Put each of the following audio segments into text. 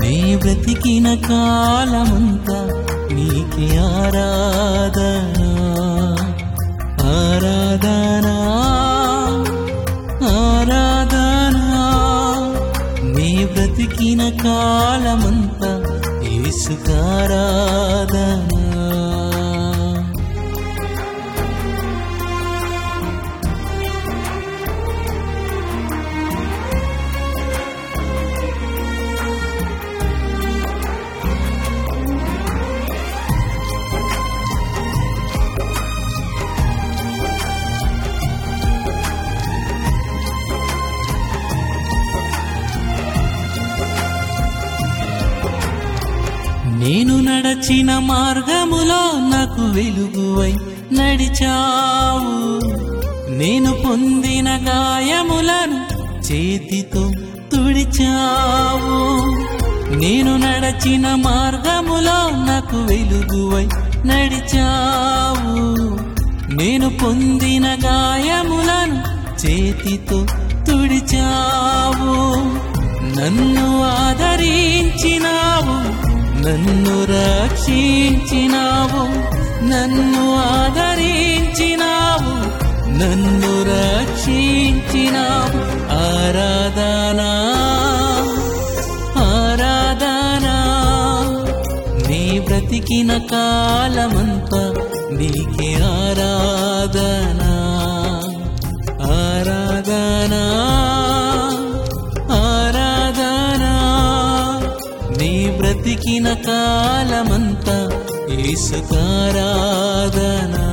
నీ బ్రతికిన కాలమంతా నీకే ఆరాధన ఆరాధన ఆరాధన నీ బ్రతికిన కాలమంతా యేసుకారాధన నేను నడచిన మార్గములో నాకు వెలుగువై నడిచావు నేను పొందిన గాయములను చేతితో తుడిచావు నేను నడచిన మార్గములో నాకు వెలుగువై నడిచావు నేను పొందిన గాయములను చేతితో తుడిచావు నన్ను ఆదరించినావు నన్ను రక్షించినావు నన్ను ఆదరించినావు నన్ను రక్షించినావు ఆరాధనా ఆరాధనా నీ బ్రతికిన కాలమంతా నీకే ఆరాధనా ఆరాధనా ఆరాధనా నీ బ్రతికిన కాలమంతా యేసుకారాధనా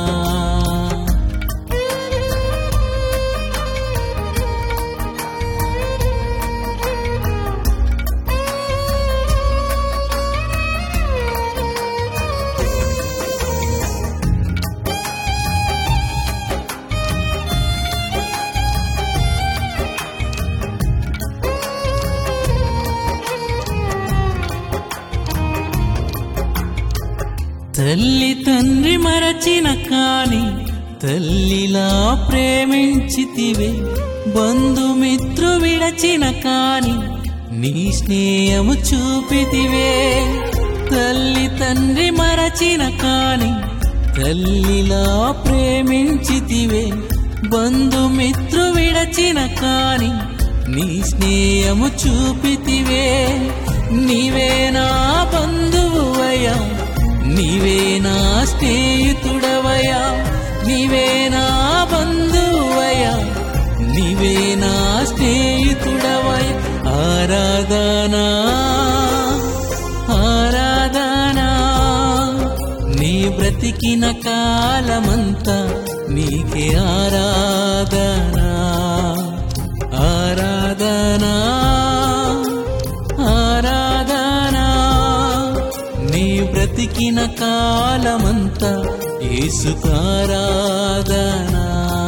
తల్లి తండ్రి మరచిన కాని తల్లిలా ప్రేమించితివే బంధుమిత్రు విడచిన కాని నీ స్నేహము చూపితివే తల్లి తండ్రి మరచిన కాని తల్లిలా ప్రేమించితివే బంధుమిత్రు విడచిన కాని నీ స్నేహము చూపితివే నీవే నా బంధువయ్యా నీవే నా స్నేహితుడవయా నీవే నా బంధువయా నీవే నా స్నేహితుడవయ ఆరాధనా ఆరాధనా నీ బ్రతికిన కాలమంతా నీకే ఆరాధనా ఆరాధనా ఆరాధనా నీ బ్రతికిన కాలమంతా యేసుకారాధనా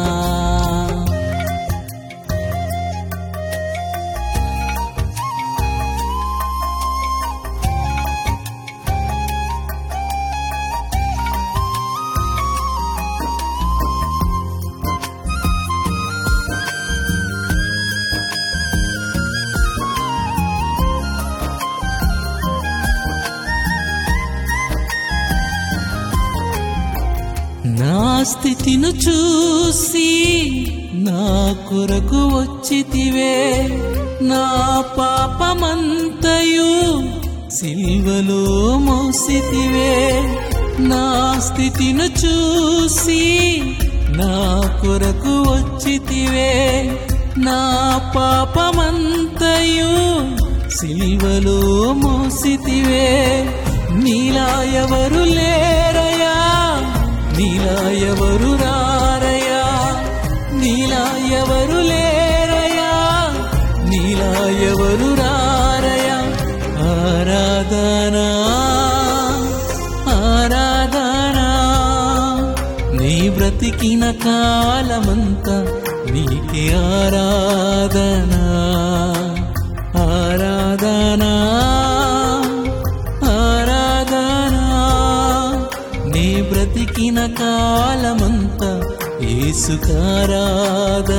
నా స్థితిను చూసి నా కొరకు వచ్చితివే నా పాపమంతయు సిల్వలో మోసితివే నా స్థితిను చూసి నా కొరకు వచ్చితివే నా పాపమంతయు సిల్వలో మోసితివే నీలా ఎవరు లేరయా నీలా ఎవరు రారయా నీలా ఎవరు లేరయా నీలా ఎవరు రారయా ఆరాధనా ఆరాధనా నీ బ్రతికిన కాలమంతా నీకే ఆరాధనా ఆరాధనా ఆరాధనా నీ బ్రతికిన కాలమంతా యేసుకారాధనా